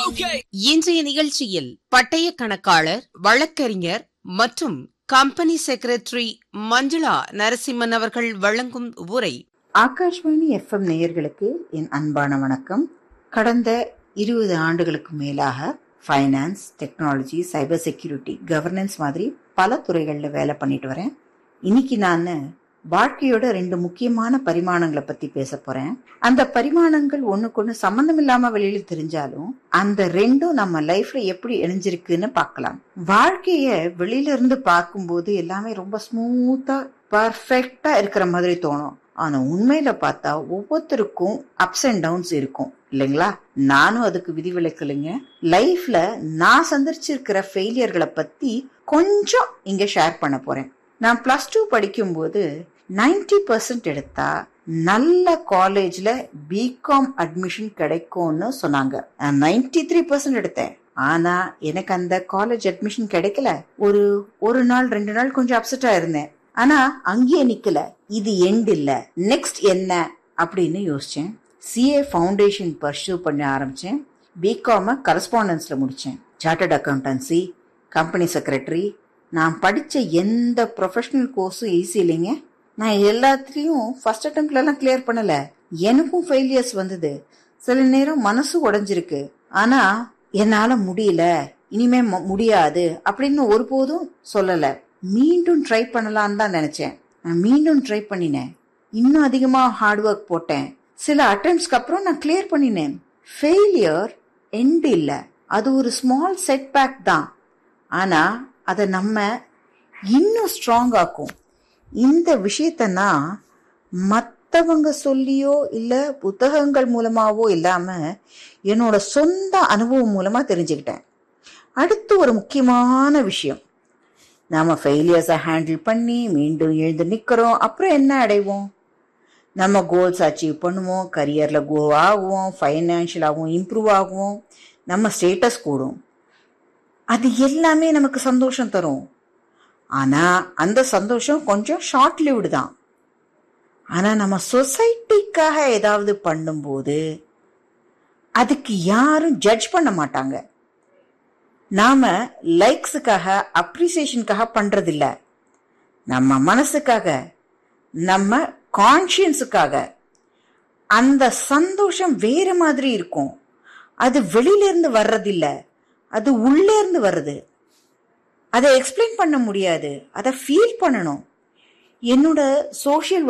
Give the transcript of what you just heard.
இன்றைய நிகழ்ச்சியில் பட்டய கணக்காளர் வழக்கறிஞர் மற்றும் கம்பெனி செக்ரட்டரி மஞ்சுளா நரசிம்மன் அவர்கள் வழங்கும் உரை ஆகாஷ்வாணி எஃப்எம் நேயர்களுக்கு என் அன்பான வணக்கம் கடந்த இருபது ஆண்டுகளுக்கு மேலாக finance technology cyber security governance மாதிரி பல துறைகளில் வேலை பண்ணிட்டு வரேன் இன்னைக்கு நான் வாழ்க்கையோட ரெண்டு முக்கியமான பரிமாணங்களை பத்தி பேச போறேன் அந்த பரிமாணங்கள் ஒண்ணுக்கு ஒண்ணு சம்பந்தம் இல்லாம வெளியில தெரிஞ்சாலும் அந்த ரெண்டும் நம்ம லைஃப்ல எப்படி இணைஞ்சிருக்குன்னு பார்க்கலாம் வாழ்க்கைய வெளியில இருந்து பார்க்கும்போது எல்லாமே ரொம்ப ஸ்மூத்தா பர்ஃபெக்டா இருக்கிற மாதிரி தோணும் ஆனா உண்மையில பார்த்தா ஒவ்வொருத்தருக்கும் அப்ஸ் அண்ட் டவுன்ஸ் இருக்கும் இல்லைங்களா நானும் அதுக்கு விதிவிலக்கலைங்க லைஃப்ல நான் சந்திச்சிருக்கிற ஃபெயிலியர்களை பத்தி கொஞ்சம் இங்க ஷேர் பண்ண போறேன் நான் பிளஸ் டூ படிக்கும்போது நைன்டி பர்சன்ட் எடுத்தா நல்ல காலேஜ்ல பிகாம் அட்மிஷன் கிடைக்கும்னு சொன்னாங்க நான் நைன்டி த்ரீ பர்சன்ட் எடுத்தேன் ஆனா எனக்கு அந்த காலேஜ் அட்மிஷன் கிடைக்கல ஒரு ஒரு நாள் ரெண்டு நாள் கொஞ்சம் அப்செட்டா இருந்தேன் ஆனா அங்கேயே நிக்கல இது எண்ட் இல்ல நெக்ஸ்ட் என்ன அப்படின்னு யோசிச்சேன் சிஏ ஃபவுண்டேஷன் பர்சூ பண்ண ஆரம்பிச்சேன் பிகாம கரஸ்பாண்டன்ஸ்ல முடிச்சேன் சார்ட்டர்ட் அக்கௌண்டன்சி கம்பெனி செக்ரட்டரி நான் படிச்ச எந்த ப்ரொஃபஷனல் கோர்ஸும் ஈஸி இல்லைங்க நான் எல்லாத்துலயும் ஃபர்ஸ்ட் அட்டம்ப்ட்ல எல்லாம் கிளியர் பண்ணல எனக்கும் ஃபெயிலியர்ஸ் வந்தது சில நேரம் மனசு உடைஞ்சிருக்கு ஆனா என்னால முடியல இனிமே ம- முடியாது அப்படின்னு ஒருபோதும் சொல்லல மீண்டும் ட்ரை பண்ணலான்னு தான் நினைச்சேன் நான் மீண்டும் ட்ரை பண்ணினேன் இன்னும் அதிகமா ஹார்ட் ஒர்க் போட்டேன் சில அட்டம்ப்ட்ஸ்க்கு அப்புறம் நான் கிளியர் பண்ணினேன் ஃபெயிலியர் எண்ட் இல்ல அது ஒரு ஸ்மால் செட்பேக் தான் ஆனா அதை நம்ம இன்னும் ஸ்ட்ராங் ஆக்கும் இந்த விஷயத்த நான் மற்றவங்க சொல்லியோ இல்ல புத்தகங்கள் மூலமாவோ இல்லாம என்னோட சொந்த அனுபவம் மூலமா தெரிஞ்சுக்கிட்டேன் அடுத்து ஒரு முக்கியமான விஷயம் நாம ஃபெயிலியர்ஸை ஹேண்டில் பண்ணி மீண்டும் எழுந்து நிக்கிறோம் அப்புறம் என்ன அடைவோம் நம்ம கோல்ஸ் அச்சீவ் பண்ணுவோம் கரியர்ல கோ ஆகுவோம் ஃபைனான்ஷியலாகவும் இம்ப்ரூவ் ஆகுவோம் நம்ம ஸ்டேட்டஸ் கூடும் அது எல்லாமே நமக்கு சந்தோஷம் தரும் ஆனா அந்த சந்தோஷம் கொஞ்சம் ஷார்ட் லிவ்டு தான் ஆனா நம்ம சொசைட்டிக்காக ஏதாவது பண்ணும்போது அதுக்கு யாரும் ஜட்ஜ் பண்ண மாட்டாங்க நாம லைக்ஸுக்காக அப்ரிசியேஷனுக்காக பண்றதில்ல நம்ம மனசுக்காக நம்ம கான்சியன்ஸுக்காக அந்த சந்தோஷம் வேற மாதிரி இருக்கும் அது வெளியில இருந்து வர்றதில்ல அது உள்ளே இருந்து வருது அதை எக்ஸ்பிளைன் பண்ண முடியாது அதை ஃபீல் பண்ணணும் என்னோட சோஷியல்